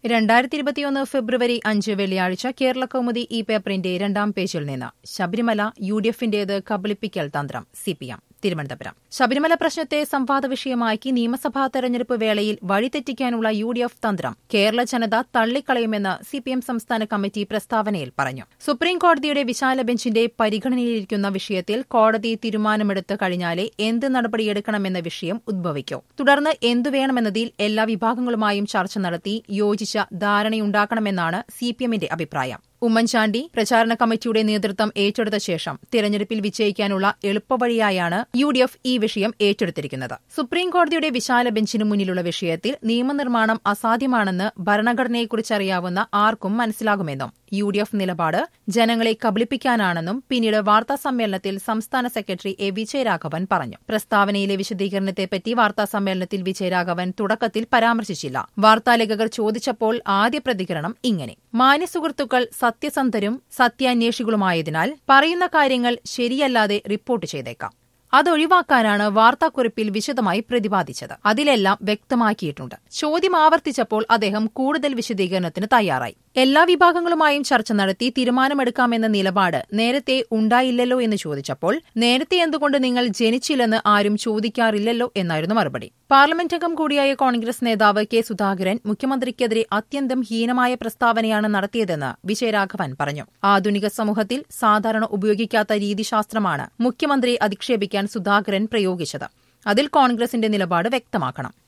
രണ്ടായിരത്തി ഇരുപത്തിയൊന്ന് ഫെബ്രുവരി അഞ്ച് വെള്ളിയാഴ്ച കേരള കൗമുദി ഈ പേപ്പറിന്റെ രണ്ടാം പേജിൽ നിന്ന് ശബരിമല യു ഡി എഫിന്റേത് കബളിപ്പിക്കൽ തന്ത്രം C P M Thiruvananthapuram Sabarimala പ്രശ്നത്തെ സംവാദ വിഷയമാക്കി നിയമസഭാ തെരഞ്ഞെടുപ്പ് വേളയിൽ വഴിതെറ്റിക്കാനുള്ള യു ഡി എഫ് തന്ത്രം കേരള ജനത തള്ളിക്കളയുമെന്ന് സി പി എം സംസ്ഥാന കമ്മിറ്റി പ്രസ്താവനയിൽ പറഞ്ഞു സുപ്രീം കോടതിയുടെ വിശാല ബെഞ്ചിന്റെ പരിഗണനയിലിരിക്കുന്ന വിഷയത്തിൽ കോടതി തീരുമാനമെടുത്ത് കഴിഞ്ഞാലേ എന്ത് നടപടിയെടുക്കണമെന്ന വിഷയം ഉദ്ഭവിക്കൂ തുടർന്ന് എന്തു വേണമെന്നതിൽ എല്ലാ വിഭാഗങ്ങളുമായും ചർച്ച നടത്തി യോജിച്ച ധാരണയുണ്ടാക്കണമെന്നാണ് സി പി എമ്മിന്റെ അഭിപ്രായം ഉമ്മൻചാണ്ടി പ്രചാരണ കമ്മിറ്റിയുടെ നേതൃത്വം ഏറ്റെടുത്ത ശേഷം തിരഞ്ഞെടുപ്പിൽ വിജയിക്കാനുള്ള എളുപ്പവഴിയായാണ് യു ഡി എഫ് ഈ വിഷയം ഏറ്റെടുത്തിരിക്കുന്നത് സുപ്രീം കോടതിയുടെ വിശാല ബെഞ്ചിന് മുന്നിലുള്ള വിഷയത്തിൽ നിയമനിർമ്മാണം അസാധ്യമാണെന്ന് ഭരണഘടനയെക്കുറിച്ചറിയാവുന്ന ആർക്കും മനസ്സിലാകുമെന്നും യു ഡി എഫ് നിലപാട് ജനങ്ങളെ കബളിപ്പിക്കാനാണെന്നും പിന്നീട് വാർത്താസമ്മേളനത്തിൽ സംസ്ഥാന സെക്രട്ടറി എ വിജയരാഘവൻ പറഞ്ഞു പ്രസ്താവനയിലെ വിശദീകരണത്തെപ്പറ്റി വാർത്താസമ്മേളനത്തിൽ വിജയരാഘവൻ തുടക്കത്തിൽ പരാമർശിച്ചില്ല വാർത്താലേഖകർ ചോദിച്ചപ്പോൾ ആദ്യ പ്രതികരണം ഇങ്ങനെ മാന്യസുഹൃത്തുക്കൾ സത്യസന്ധരും സത്യാന്വേഷികളുമായതിനാൽ പറയുന്ന കാര്യങ്ങൾ ശരിയല്ലാതെ റിപ്പോർട്ട് ചെയ്തേക്കാം അതൊഴിവാക്കാനാണ് വാർത്താക്കുറിപ്പിൽ വിശദമായി പ്രതിപാദിച്ചത് അതിലെല്ലാം വ്യക്തമാക്കിയിട്ടുണ്ട് ചോദ്യം ആവർത്തിച്ചപ്പോൾ അദ്ദേഹം കൂടുതൽ വിശദീകരണത്തിന് തയ്യാറായി എല്ലാ വിഭാഗങ്ങളുമായും ചർച്ച നടത്തി തീരുമാനമെടുക്കാമെന്ന നിലപാട് നേരത്തെ ഉണ്ടായില്ലല്ലോ എന്ന് ചോദിച്ചപ്പോൾ നേരത്തെ എന്തുകൊണ്ട് നിങ്ങൾ ജനിച്ചില്ലെന്ന് ആരും ചോദിക്കാറില്ലല്ലോ എന്നായിരുന്നു മറുപടി പാർലമെന്റ് അംഗം കൂടിയായ കോൺഗ്രസ് നേതാവ് കെ സുധാകരൻ മുഖ്യമന്ത്രിക്കെതിരെ അത്യന്തം ഹീനമായ പ്രസ്താവനയാണ് നടത്തിയതെന്ന് വിജയരാഘവൻ പറഞ്ഞു ആധുനിക സമൂഹത്തിൽ സാധാരണ ഉപയോഗിക്കാത്ത രീതിശാസ്ത്രമാണ് മുഖ്യമന്ത്രിയെ അധിക്ഷേപിക്കാൻ സുധാകരൻ പ്രയോഗിച്ചത് അതിൽ കോൺഗ്രസിന്റെ നിലപാട് വ്യക്തമാക്കണം